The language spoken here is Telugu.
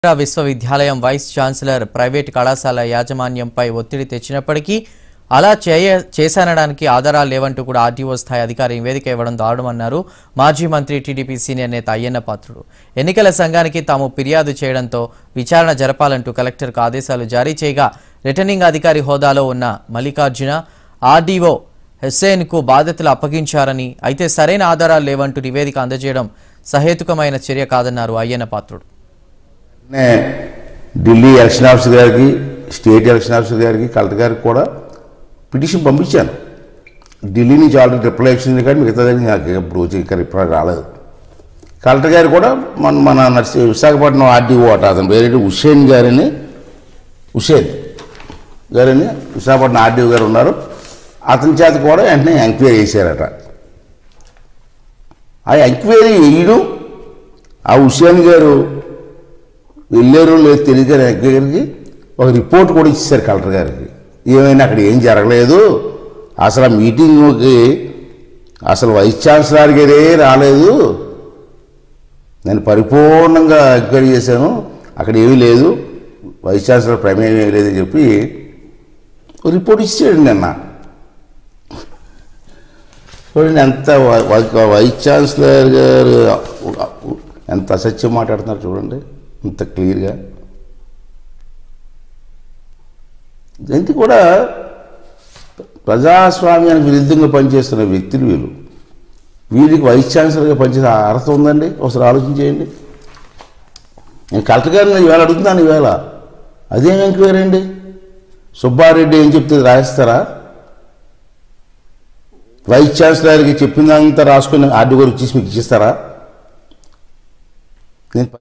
ఆంధ్ర విశ్వవిద్యాలయం వైస్ ఛాన్సలర్ ప్రైవేట్ కళాశాల యాజమాన్యంపై ఒత్తిడి తెచ్చినప్పటికీ అలా చేయ చేశానడానికి ఆధారాలు లేవంటూ కూడా ఆర్టీఓ స్థాయి అధికారి నివేదిక ఇవ్వడం దారుణమన్నారు మాజీ మంత్రి టీడీపీ సీనియర్ నేత అయ్యన్న పాత్రుడు ఎన్నికల సంఘానికి తాము ఫిర్యాదు చేయడంతో విచారణ జరపాలంటూ కలెక్టర్కు ఆదేశాలు జారీ చేయగా రిటర్నింగ్ అధికారి హోదాలో ఉన్న మల్లికార్జున ఆర్డీఓ హుస్సేన్కు బాధ్యతలు అప్పగించారని అయితే సరైన ఆధారాలు లేవంటూ నివేదిక అందజేయడం సహేతుకమైన చర్య కాదన్నారు అయ్యన్న పాత్రుడు నే ఢిల్లీ ఎలక్షన్ ఆఫీసర్ గారికి స్టేట్ ఎలక్షన్ ఆఫీసర్ గారికి కలెక్టర్ గారికి కూడా పిటిషన్ పంపించాను ఢిల్లీ నుంచి ఆల్రెడీ రిప్లై వచ్చింది కానీ మిగతా దగ్గర నాకు ఇప్పుడు వచ్చి ఇంకా రిప్లై రాలేదు కలెక్టర్ గారు కూడా మన మన నర్సి విశాఖపట్నం ఆర్డీఓ అట అతని పేరేంటి హుస్సేన్ గారని హుస్సేన్ గారని విశాఖపట్నం ఆర్డీఓ గారు ఉన్నారు అతని చేత కూడా వెంటనే ఎంక్వైరీ చేశారట ఆ ఎంక్వైరీ వేయడం ఆ హుస్సేన్ గారు వెళ్ళారో లేదు తెలియదు కానీ ఎంక్వైరీకి ఒక రిపోర్ట్ కూడా ఇచ్చేసారు కలెక్టర్ గారికి ఏమైనా అక్కడ ఏం జరగలేదు అసలు ఆ మీటింగ్కి అసలు వైస్ ఛాన్సలర్ గారే రాలేదు నేను పరిపూర్ణంగా ఎంక్వైరీ చేశాను అక్కడ ఏమీ లేదు వైస్ ఛాన్సలర్ ప్రమేయం ఏమీ లేదని చెప్పి ఒక రిపోర్ట్ ఇచ్చాడు నిన్న చూడండి ఎంత వై- వై- వైస్ ఛాన్సలర్ గారు ఎంత అసత్యం మాట్లాడుతున్నారు చూడండి ఇంత క్లియర్గా ఇది కూడా ప్రజాస్వామ్యానికి విరుద్ధంగా పనిచేస్తున్న వ్యక్తులు వీళ్ళు వీళ్ళకి వైస్ ఛాన్సలర్గా పనిచేసే అర్హత ఉందండి ఒకసారి ఆలోచించేయండి నేను కలెక్టర్ గారిని ఈవేళ అడుగుతున్నాను ఈవేళ అదేం ఎంక్వైరీ అండి సుబ్బారెడ్డి ఏం చెప్తే రాయిస్తారా వైస్ ఛాన్సలర్కి చెప్పిందంతా రాసుకుని ఆర్డీ గారు ఇచ్చేసి మీకు ఇచ్చిస్తారా నేను